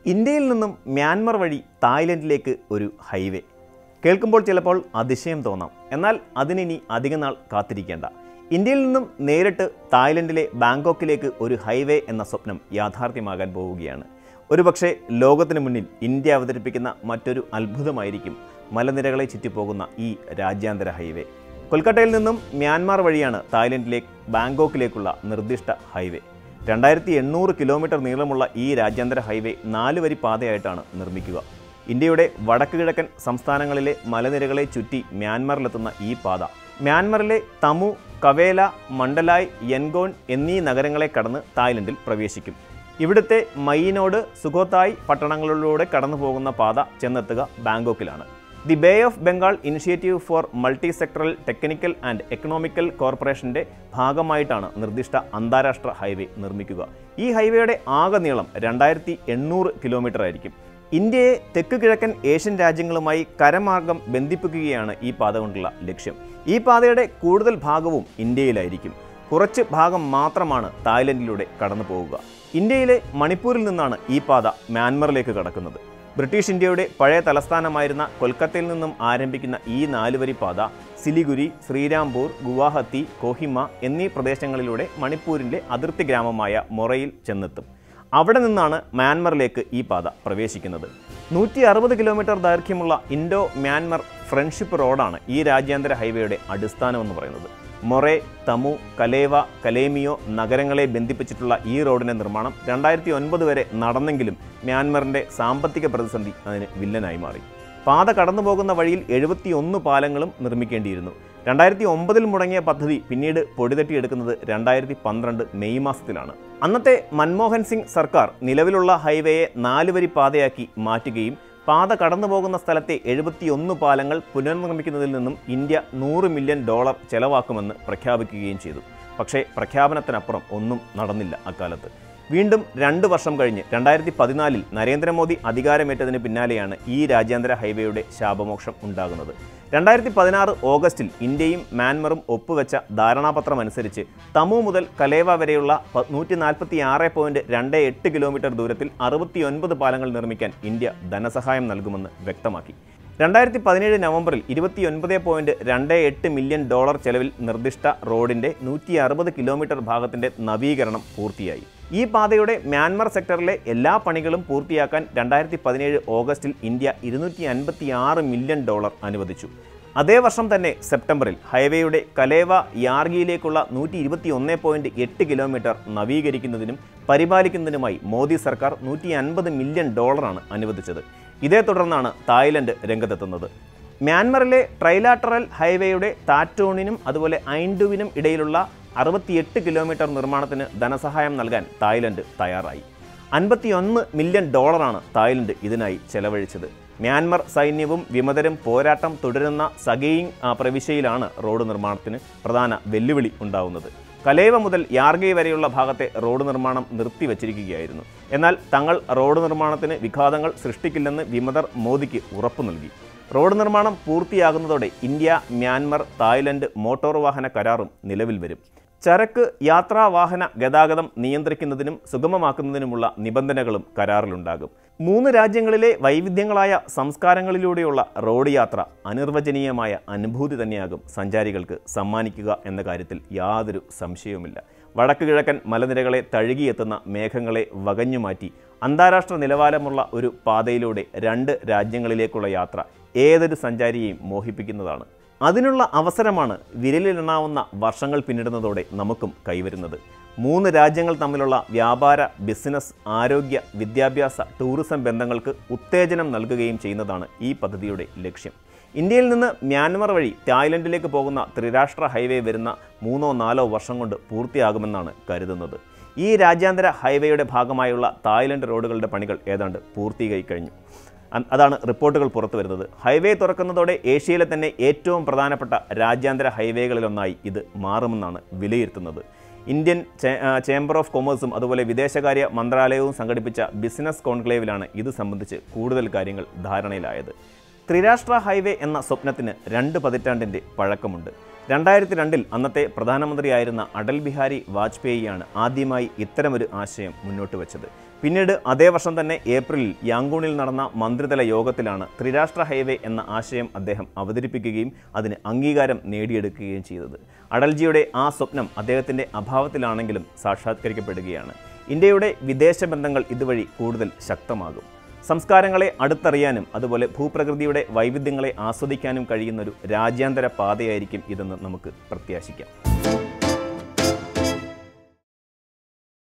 ഇന്ത്യയിൽ നിന്നും മ്യാൻമർ വഴി തായ്ലൻഡിലേക്ക് ഒരു ഹൈവേ കേൾക്കുമ്പോൾ ചിലപ്പോൾ അതിശയം തോന്നാം എന്നാൽ അതിനിനി അധികനാൾ കാത്തിരിക്കേണ്ട ഇന്ത്യയിൽ നിന്നും നേരിട്ട് തായ്ലൻഡിലെ ബാങ്കോക്കിലേക്ക് ഒരു ഹൈവേ എന്ന സ്വപ്നം യാഥാർത്ഥ്യമാകാൻ പോവുകയാണ് ഒരുപക്ഷെ ലോകത്തിന് മുന്നിൽ ഇന്ത്യ അവതരിപ്പിക്കുന്ന മറ്റൊരു അത്ഭുതമായിരിക്കും മലനിരകളെ ചുറ്റിപ്പോകുന്ന ഈ രാജ്യാന്തര ഹൈവേ കൊൽക്കത്തയിൽ നിന്നും മ്യാൻമാർ വഴിയാണ് തായ്ലൻഡിലെ ബാങ്കോക്കിലേക്കുള്ള നിർദ്ദിഷ്ട ഹൈവേ രണ്ടായിരത്തി എണ്ണൂറ് കിലോമീറ്റർ നീളമുള്ള ഈ രാജ്യാന്തര ഹൈവേ നാല് വരി പാതയായിട്ടാണ് നിർമ്മിക്കുക ഇന്ത്യയുടെ വടക്ക് കിഴക്കൻ സംസ്ഥാനങ്ങളിലെ മലനിരകളെ ചുറ്റി മ്യാൻമറിലെത്തുന്ന ഈ പാത മ്യാൻമറിലെ തമു കവേല മണ്ഡലായ് യൻഗോൺ എന്നീ നഗരങ്ങളെ കടന്ന് തായ്ലൻഡിൽ പ്രവേശിക്കും ഇവിടുത്തെ മയിനോട് സുഖോത്തായ് പട്ടണങ്ങളിലൂടെ കടന്നു പോകുന്ന പാത ചെന്നെത്തുക ബാങ്കോക്കിലാണ് the bay of Bengal initiative for multi sectoral technical and economical കോർപ്പറേഷന്റെ ഭാഗമായിട്ടാണ് നിർദ്ദിഷ്ട അന്താരാഷ്ട്ര ഹൈവേ നിർമ്മിക്കുക ഈ ഹൈവേയുടെ ആകെ നീളം രണ്ടായിരത്തി എണ്ണൂറ് കിലോമീറ്റർ ആയിരിക്കും ഇന്ത്യയെ തെക്ക് കിഴക്കൻ ഏഷ്യൻ രാജ്യങ്ങളുമായി കരമാർഗം ബന്ധിപ്പിക്കുകയാണ് ഈ പാത കൊണ്ടുള്ള ലക്ഷ്യം ഈ പാതയുടെ കൂടുതൽ ഭാഗവും ഇന്ത്യയിലായിരിക്കും കുറച്ച് ഭാഗം മാത്രമാണ് തായ്ലൻഡിലൂടെ കടന്നു പോവുക ഇന്ത്യയിലെ മണിപ്പൂരിൽ നിന്നാണ് ഈ പാത മ്യാൻമറിലേക്ക് കടക്കുന്നത് ബ്രിട്ടീഷ് ഇന്ത്യയുടെ പഴയ തലസ്ഥാനമായിരുന്ന കൊൽക്കത്തയിൽ നിന്നും ആരംഭിക്കുന്ന ഈ നാലുവരി പാത സിലിഗുരി ശ്രീരാംപൂർ ഗുവാഹത്തി കോഹിമ എന്നീ പ്രദേശങ്ങളിലൂടെ മണിപ്പൂരിൻ്റെ അതിർത്തി ഗ്രാമമായ മൊറയിൽ ചെന്നെത്തും അവിടെ നിന്നാണ് മ്യാൻമറിലേക്ക് ഈ പാത പ്രവേശിക്കുന്നത് നൂറ്റി അറുപത് കിലോമീറ്റർ ദൈർഘ്യമുള്ള ഇൻഡോ മ്യാൻമർ ഫ്രണ്ട്ഷിപ്പ് റോഡാണ് ഈ രാജ്യാന്തര ഹൈവേയുടെ അടിസ്ഥാനമെന്ന് പറയുന്നത് മൊറേ തമു കലേവ കലേമിയോ നഗരങ്ങളെ ബന്ധിപ്പിച്ചിട്ടുള്ള ഈ റോഡിന്റെ നിർമ്മാണം രണ്ടായിരത്തി ഒൻപത് വരെ നടന്നെങ്കിലും മ്യാൻമറിന്റെ സാമ്പത്തിക പ്രതിസന്ധി അതിന് വില്ലനായി മാറി പാത കടന്നു പോകുന്ന വഴിയിൽ എഴുപത്തിയൊന്ന് പാലങ്ങളും നിർമ്മിക്കേണ്ടിയിരുന്നു രണ്ടായിരത്തി ഒമ്പതിൽ മുടങ്ങിയ പദ്ധതി പിന്നീട് പൊടിതട്ടിയെടുക്കുന്നത് രണ്ടായിരത്തി പന്ത്രണ്ട് മെയ് മാസത്തിലാണ് അന്നത്തെ മൻമോഹൻ സിംഗ് സർക്കാർ നിലവിലുള്ള ഹൈവേയെ നാലുവരി പാതയാക്കി മാറ്റുകയും പാത കടന്നു പോകുന്ന സ്ഥലത്തെ എഴുപത്തിയൊന്ന് പാലങ്ങൾ പുനർനിർമ്മിക്കുന്നതിൽ നിന്നും ഇന്ത്യ നൂറ് മില്യൺ ഡോളർ ചെലവാക്കുമെന്ന് പ്രഖ്യാപിക്കുകയും ചെയ്തു പക്ഷേ പ്രഖ്യാപനത്തിനപ്പുറം ഒന്നും നടന്നില്ല അക്കാലത്ത് വീണ്ടും രണ്ട് വർഷം കഴിഞ്ഞ് രണ്ടായിരത്തി പതിനാലിൽ നരേന്ദ്രമോദി അധികാരമേറ്റതിന് പിന്നാലെയാണ് ഈ രാജ്യാന്തര ഹൈവേയുടെ ശാപമോക്ഷം ഉണ്ടാകുന്നത് രണ്ടായിരത്തി പതിനാറ് ഓഗസ്റ്റിൽ ഇന്ത്യയും മ്യാൻമറും ഒപ്പുവെച്ച ധാരണാപത്രം അനുസരിച്ച് തമു മുതൽ കലേവ വരെയുള്ള നൂറ്റി നാൽപ്പത്തി ആറ് പോയിന്റ് രണ്ട് എട്ട് കിലോമീറ്റർ ദൂരത്തിൽ അറുപത്തിയൊൻപത് പാലങ്ങൾ നിർമ്മിക്കാൻ ഇന്ത്യ ധനസഹായം നൽകുമെന്ന് വ്യക്തമാക്കി രണ്ടായിരത്തി പതിനേഴ് നവംബറിൽ ഇരുപത്തിയൊൻപത് പോയിന്റ് രണ്ട് എട്ട് മില്യൺ ഡോളർ ചെലവിൽ നിർദ്ദിഷ്ട റോഡിന്റെ നൂറ്റി അറുപത് കിലോമീറ്റർ ഭാഗത്തിന്റെ നവീകരണം പൂർത്തിയായി ഈ പാതയുടെ മ്യാൻമർ സെക്ടറിലെ എല്ലാ പണികളും പൂർത്തിയാക്കാൻ രണ്ടായിരത്തി പതിനേഴ് ഓഗസ്റ്റിൽ ഇന്ത്യ ഇരുന്നൂറ്റി അൻപത്തി ആറ് മില്യൺ ഡോളർ അനുവദിച്ചു അതേ വർഷം തന്നെ സെപ്റ്റംബറിൽ ഹൈവേയുടെ കലേവ യാർഗിയിലേക്കുള്ള നൂറ്റി ഇരുപത്തി ഒന്ന് പോയിന്റ് എട്ട് കിലോമീറ്റർ നവീകരിക്കുന്നതിനും പരിപാലിക്കുന്നതിനുമായി മോദി സർക്കാർ നൂറ്റി അൻപത് മില്യൺ ഡോളറാണ് അനുവദിച്ചത് ഇതേ തുടർന്നാണ് തായ്ലൻഡ് രംഗത്തെത്തുന്നത് മ്യാൻമറിലെ ട്രൈലാറ്ററൽ ഹൈവേയുടെ താറ്റോണിനും അതുപോലെ ഐൻഡുവിനും ഇടയിലുള്ള അറുപത്തിയെട്ട് കിലോമീറ്റർ നിർമ്മാണത്തിന് ധനസഹായം നൽകാൻ തായ്ലൻഡ് തയ്യാറായി അൻപത്തിയൊന്ന് മില്യൺ ഡോളറാണ് തായ്ലൻഡ് ഇതിനായി ചെലവഴിച്ചത് മ്യാൻമർ സൈന്യവും വിമതരും പോരാട്ടം തുടരുന്ന സഗെയിങ് പ്രവിശ്യയിലാണ് റോഡ് നിർമ്മാണത്തിന് പ്രധാന വെല്ലുവിളി ഉണ്ടാവുന്നത് കലേവ മുതൽ യാർഗെ വരെയുള്ള ഭാഗത്തെ റോഡ് നിർമ്മാണം നിർത്തിവച്ചിരിക്കുകയായിരുന്നു എന്നാൽ തങ്ങൾ റോഡ് നിർമ്മാണത്തിന് വിഘാതങ്ങൾ സൃഷ്ടിക്കില്ലെന്ന് വിമതർ മോദിക്ക് ഉറപ്പു നൽകി റോഡ് നിർമ്മാണം പൂർത്തിയാകുന്നതോടെ ഇന്ത്യ മ്യാൻമർ തായ്ലൻഡ് മോട്ടോർ വാഹന കരാറും നിലവിൽ വരും ചരക്ക് യാത്രാ വാഹന ഗതാഗതം നിയന്ത്രിക്കുന്നതിനും സുഗമമാക്കുന്നതിനുമുള്ള നിബന്ധനകളും കരാറിലുണ്ടാകും മൂന്ന് രാജ്യങ്ങളിലെ വൈവിധ്യങ്ങളായ സംസ്കാരങ്ങളിലൂടെയുള്ള റോഡ് യാത്ര അനിർവചനീയമായ അനുഭൂതി തന്നെയാകും സഞ്ചാരികൾക്ക് സമ്മാനിക്കുക എന്ന കാര്യത്തിൽ യാതൊരു സംശയവുമില്ല വടക്ക് കിഴക്കൻ മലനിരകളെ തഴുകിയെത്തുന്ന മേഘങ്ങളെ വകഞ്ഞുമാറ്റി അന്താരാഷ്ട്ര നിലവാരമുള്ള ഒരു പാതയിലൂടെ രണ്ട് രാജ്യങ്ങളിലേക്കുള്ള യാത്ര ഏതൊരു സഞ്ചാരിയെയും മോഹിപ്പിക്കുന്നതാണ് അതിനുള്ള അവസരമാണ് വിരലിലെണ്ണാവുന്ന വർഷങ്ങൾ പിന്നിടുന്നതോടെ നമുക്കും കൈവരുന്നത് മൂന്ന് രാജ്യങ്ങൾ തമ്മിലുള്ള വ്യാപാര ബിസിനസ് ആരോഗ്യ വിദ്യാഭ്യാസ ടൂറിസം ബന്ധങ്ങൾക്ക് ഉത്തേജനം നൽകുകയും ചെയ്യുന്നതാണ് ഈ പദ്ധതിയുടെ ലക്ഷ്യം ഇന്ത്യയിൽ നിന്ന് മ്യാൻമർ വഴി തായ്ലൻഡിലേക്ക് പോകുന്ന ത്രിരാഷ്ട്ര ഹൈവേ വരുന്ന മൂന്നോ നാലോ വർഷം കൊണ്ട് പൂർത്തിയാകുമെന്നാണ് കരുതുന്നത് ഈ രാജ്യാന്തര ഹൈവേയുടെ ഭാഗമായുള്ള തായ്ലൻഡ് റോഡുകളുടെ പണികൾ ഏതാണ്ട് പൂർത്തീകരിച്ചു കഴിഞ്ഞു അ- അതാണ് റിപ്പോർട്ടുകൾ പുറത്തു വരുന്നത് ഹൈവേ തുറക്കുന്നതോടെ ഏഷ്യയിലെ തന്നെ ഏറ്റവും പ്രധാനപ്പെട്ട രാജ്യാന്തര ഹൈവേകളിലൊന്നായി ഇത് മാറുമെന്നാണ് വിലയിരുത്തുന്നത് ഇന്ത്യൻ ചേ- ആ, ചേംബർ ഓഫ് കൊമേഴ്സും അതുപോലെ വിദേശകാര്യ മന്ത്രാലയവും സംഘടിപ്പിച്ച ബിസിനസ് കോൺക്ലേവിലാണ് ഇത് സംബന്ധിച്ച് കൂടുതൽ കാര്യങ്ങൾ ധാരണയിലായത് ത്രിരാഷ്ട്ര ഹൈവേ എന്ന സ്വപ്നത്തിന് രണ്ട് പതിറ്റാണ്ടിൻ്റെ പഴക്കമുണ്ട് രണ്ടായിരത്തി രണ്ടിൽ അന്നത്തെ പ്രധാനമന്ത്രിയായിരുന്ന അടൽ ബിഹാരി വാജ്പേയിയാണ് ആദ്യമായി ഇത്തരമൊരു ആശയം മുന്നോട്ട് വച്ചത് പിന്നീട് അതേ വർഷം തന്നെ ഏപ്രിലിൽ യാങ്കൂണിൽ നടന്ന മന്ത്രിതല യോഗത്തിലാണ് ത്രിരാഷ്ട്ര ഹൈവേ എന്ന ആശയം അദ്ദേഹം അവതരിപ്പിക്കുകയും അതിന് അംഗീകാരം നേടിയെടുക്കുകയും ചെയ്തത് അടൽജിയുടെ ആ സ്വപ്നം അദ്ദേഹത്തിൻ്റെ അഭാവത്തിലാണെങ്കിലും സാക്ഷാത്കരിക്കപ്പെടുകയാണ് ഇന്ത്യയുടെ വിദേശ ബന്ധങ്ങൾ ഇതുവഴി കൂടുതൽ ശക്തമാകും സംസ്കാരങ്ങളെ അടുത്തറിയാനും അതുപോലെ ഭൂപ്രകൃതിയുടെ വൈവിധ്യങ്ങളെ ആസ്വദിക്കാനും കഴിയുന്നൊരു രാജ്യാന്തര പാതയായിരിക്കും ഇതെന്ന് നമുക്ക് പ്രത്യാശിക്കാം